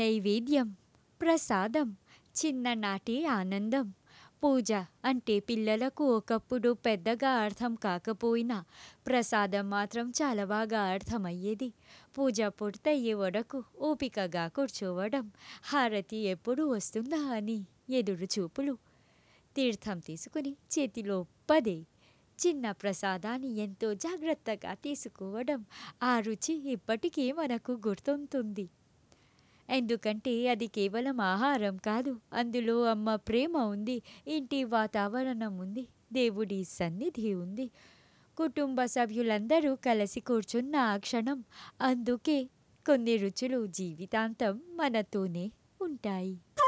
నైవేద్యం ప్రసాదం చిన్ననాటి ఆనందం పూజ అంటే పిల్లలకు ఒకప్పుడు పెద్దగా అర్థం కాకపోయినా ప్రసాదం మాత్రం చాలా బాగా అర్థమయ్యేది పూజ పూర్తయ్యే వరకు ఓపికగా కూర్చోవడం హారతి ఎప్పుడు వస్తుందా అని ఎదురు చూపులు తీర్థం తీసుకుని చేతిలో పదే చిన్న ప్రసాదాన్ని ఎంతో జాగ్రత్తగా తీసుకోవడం ఆ రుచి ఇప్పటికీ మనకు గుర్తుంటుంది ఎందుకంటే అది కేవలం ఆహారం కాదు అందులో అమ్మ ప్రేమ ఉంది ఇంటి వాతావరణం ఉంది దేవుడి సన్నిధి ఉంది కుటుంబ సభ్యులందరూ కలిసి కూర్చున్న ఆ క్షణం అందుకే కొన్ని రుచులు జీవితాంతం మనతోనే ఉంటాయి